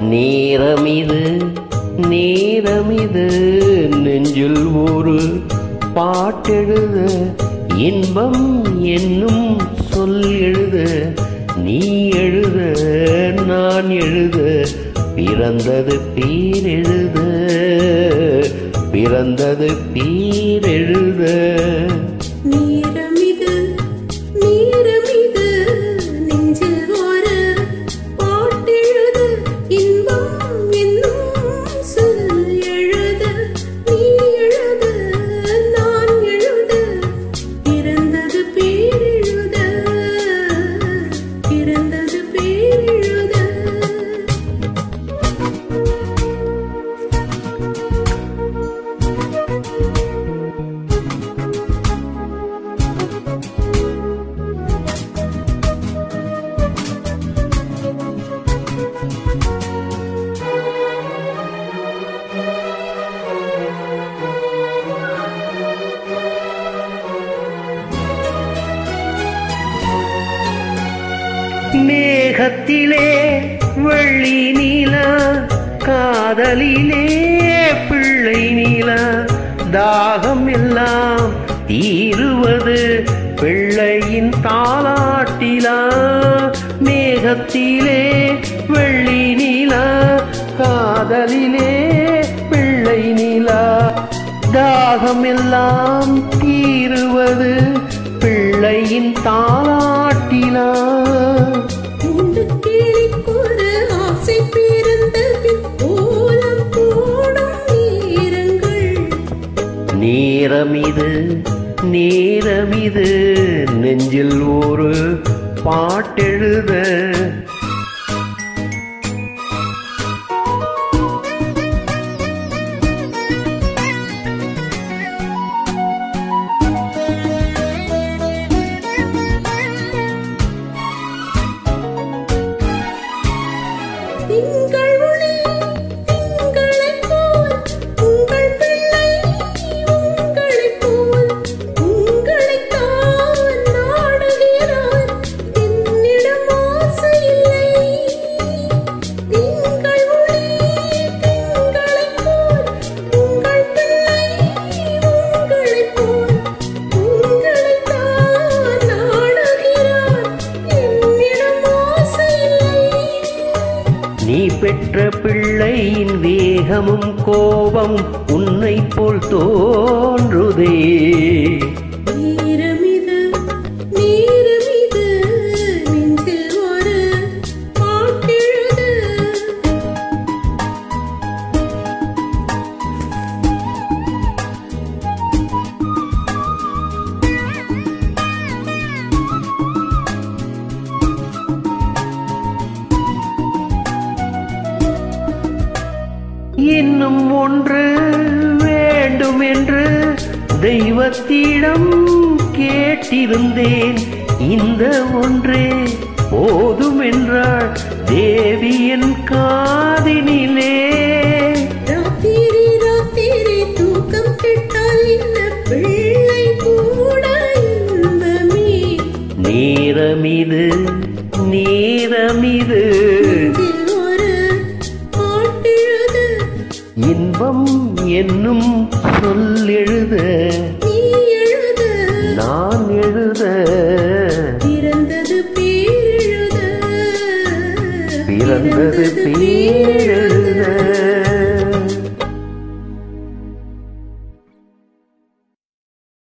நேரமிது நேரமிது நெஞ்சில் ஒரு பாட்டெழுத இன்பம் என்னும் சொல் எழுத நீ எழுத நான் எழுத பிறந்தது பேரெழுத பிறந்தது பேரெழுத நீரமிது நீரமிது நெஞ்சில் ஒரு பாட்டெழுத இன்பம் என்னும் சொல் எழுத நீ எழுத நான் எழுத பிறந்தது பேரெழுத பிறந்தது பேரெழுத மேகத்திலே வெள்ளி நீலா காதலிலே பிள்ளை நீலா தாகம் எல்லாம் தீருவது பிள்ளையின் தாலாட்டிலா மேகத்திலே வெள்ளி நீலா காதலிலே பிள்ளை நீலா தாகம் எல்லாம் தீருவது பிள்ளையின் தாலாட்டிலா உண்டு கிளிக்கொரு ஆசை பிறந்த பின் ஓலம் போடும் நேரங்கள் நேரமிது நேரமிது நெஞ்சில் ஒரு பாட்டெழுத திங்கள் ஒளி திங்களைப் போல் உங்கள் பிள்ளை உங்களைப் போல் உங்களைத்தான் நாடுகிறார் என்னிடம் ஆசை இல்லை திங்கள் ஒளி திங்களைப் போல் உங்கள் பிள்ளை உங்களைப் போல் உங்களைத்தான் நாடுகிறார் என்னிடம் ஆசை இல்லை நீ பெற்ற பிள்ளையின் வேகமும் கோபம் உன்னை போல் தோன்றுதே நீரமிது நீரமிது நெஞ்சில் ஒரு பாட்டெழுது இன்னும் ஒன்று வேண்டும் என்று தெய்வத்திடம் கேட்டிருந்தேன் இந்த ஒன்றே போதும் என்றாள் தேவியன் காதினிலே ராத்திரி ராத்திரி தூக்கம் கெட்டால் இந்த பிள்ளை கூட இன்பமே நேரமிது நேரமிது நெஞ்சில் ஒரு பாட்டெழுது இன்பம் என்னும் சொல் எழுத நீ எழுத நான் எழுத பிறந்தது பேரெழுத பிறந்தது பேரெழுத